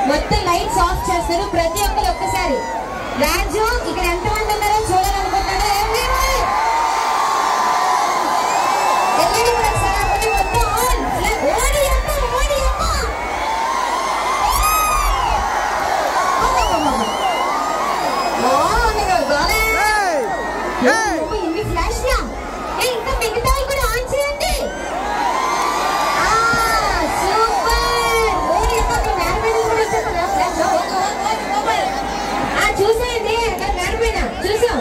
మొత్తం lights off చేస్తారు ప్రతి ఒక్కరు ఒక్కసారి రాజు ఇక్కడ ఎంతమంది ఉన్నారో చూడాలనుకుంటున్నారో Everyone! వెళ్ళండి ఇప్పుడు ఒకసారి అప్పటి మొత్తం on. ఇలా ఓడి అమ్మ, ఓడి అమ్మ. అమ్మమ్మమ్మమ్మ. ఓ, మీరు గోలే. ఓ, ఇన్ని ఫ్లాష్ లా ఏ, ఇంకా మిగతావి కూడా ఆన్ చేయండి ఆ, సూపర్ ఓ, ఇంకా మీ మేనమేడం కూడా వచ్చేస్తుందా? ఫ్లాష్ ఓ, ఓ, ఓ, ఓ, ఓ. ఆ, చూసేయండి అక్కడ మేనమేడం చూసాం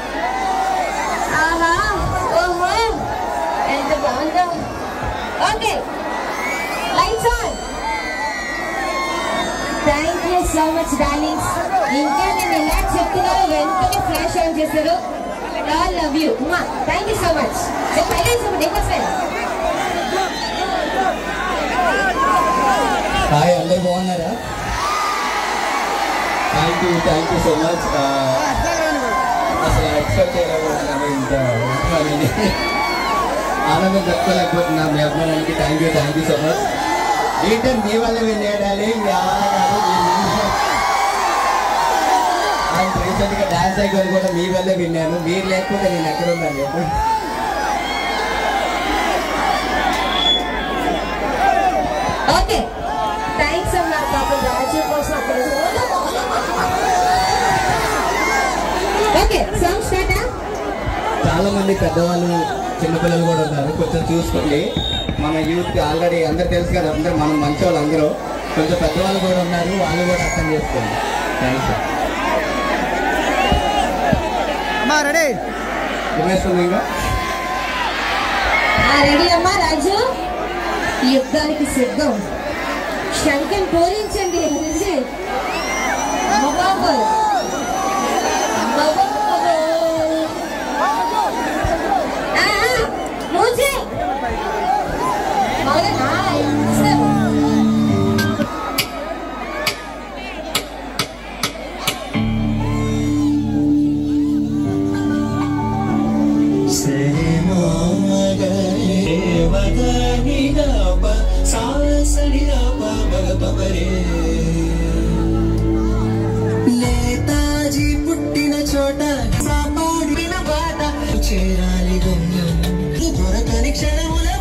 ఆహా ఓహో ఎంత బాగుందో okay lights on thank you so much darlings ఇంకా నేను ఎలా చెప్తున్నారో వెంటనే ఫ్లాష్ ఆన్ చేశారు all love you Uma thank you so much so highlights ఒకటి ఇంకోసారి హాయ్ అందరు బాగున్నారా thank you thank you so much అసలు ఎక్స్పెక్ట్ చేయలేకపోతున్నాను ఇంత ఉంటుందని. ఆనందం చెప్పుకోలేకపోతున్నా మీ అభిమానానికి thank you thank you so much ఏంటంటే మీ వల్ల విన్ చేయాలి మీ అండ్ రీసెంట్గా డాన్స్ ఐకాన్ కూడా మీ వల్లే విన్నాను మీరు లేకపోతే నేను ఎక్కడ ఉన్నాను చెప్పండి ఓకే థ్యాంక్స్ అమ్మా పాపం రాజు కోసం అక్కడ ఓకే సాంగ్ స్టార్ట్ చాలా మంది పెద్దవాళ్ళు చిన్నపిల్లలు కూడా ఉన్నారు కొంచెం చూసుకోండి మన యూత్ ఆల్రెడీ అందరు తెలుసు కదా అందరూ మనం మంచి వాళ్ళు అందరూ కొంచెం పెద్దవాళ్ళు కూడా ఉన్నారు వాళ్ళు కూడా అర్థం చేసుకోండి థ్యాంక్స్ అమ్మా రెడీ ఏమేస్తుంది ఇంకా రెడీ అమ్మా రాజు యుద్ధానికి సిద్ధం శంకం పూరించండి రండి. అమ్మబాబోయ్. అమ్మబాబోయ్. ఆ, ఆ, నువ్వు చేయి. మౌలి, హాయ్. ఇస్తాను. నేతాజీ పుట్టిన చోట సాపాడిన బాట చేరాలి గమ్యం దొరకని క్షణముల